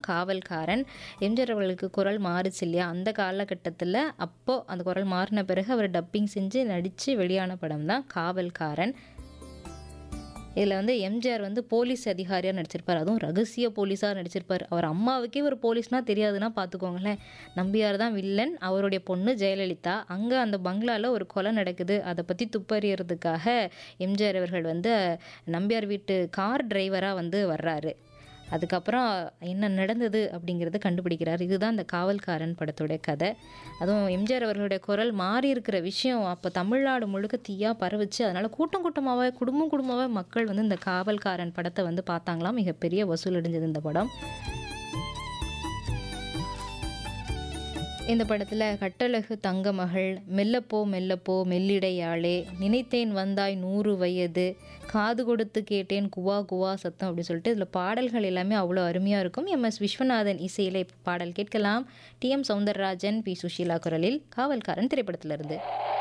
காவல்காரன் எம்ஜிஆர் அவர்களுக்கு குரல் மாறுச்சு இல்லையா அந்த காலகட்டத்தில் அப்போது அந்த குரல் மாறின பிறகு அவர் டப்பிங் செஞ்சு நடித்து வெளியான படம் தான் காவல்காரன் இதில் வந்து எம்ஜிஆர் வந்து போலீஸ் அதிகாரியாக நடிச்சிருப்பார் அதுவும் ரகசிய போலீஸாக நடிச்சிருப்பார் அவர் அம்மாவுக்கே ஒரு போலீஸ்னால் தெரியாதுன்னா பார்த்துக்கோங்களேன் நம்பியார் தான் வில்லன் அவருடைய பொண்ணு ஜெயலலிதா அங்கே அந்த பங்களாவில் ஒரு கொலை நடக்குது அதை பற்றி துப்பறியறதுக்காக எம்ஜிஆர் அவர்கள் வந்து நம்பியார் வீட்டு கார் டிரைவராக வந்து வர்றாரு அதுக்கப்புறம் என்ன நடந்தது அப்படிங்கிறத கண்டுபிடிக்கிறார் இதுதான் இந்த காவல்காரன் படத்தோட கதை அதுவும் எம்ஜிஆர் அவர்களுடைய குரல் மாறி இருக்கிற விஷயம் அப்போ தமிழ்நாடு முழுக்க தீயா பரவுச்சு அதனால கூட்டம் கூட்டமாகவே குடும்பம் குடும்பமாக மக்கள் வந்து இந்த காவல்காரன் படத்தை வந்து பார்த்தாங்களாம் மிகப்பெரிய வசூல் அடைஞ்சது இந்த படம் இந்த படத்தில் கட்டழகு தங்கமகள் மெல்லப்போ மெல்லப்போ மெல்லிடையாளே நினைத்தேன் வந்தாய் நூறு வயது காது கொடுத்து கேட்டேன் குவா குவா சத்தம் அப்படின்னு சொல்லிட்டு இதில் பாடல்கள் எல்லாமே அவ்வளோ அருமையாக இருக்கும் எம் எஸ் விஸ்வநாதன் இசையில பாடல் கேட்கலாம் டி எம் சௌந்தரராஜன் பி சுஷீலா குரலில் காவல்காரன் திரைப்படத்திலிருந்து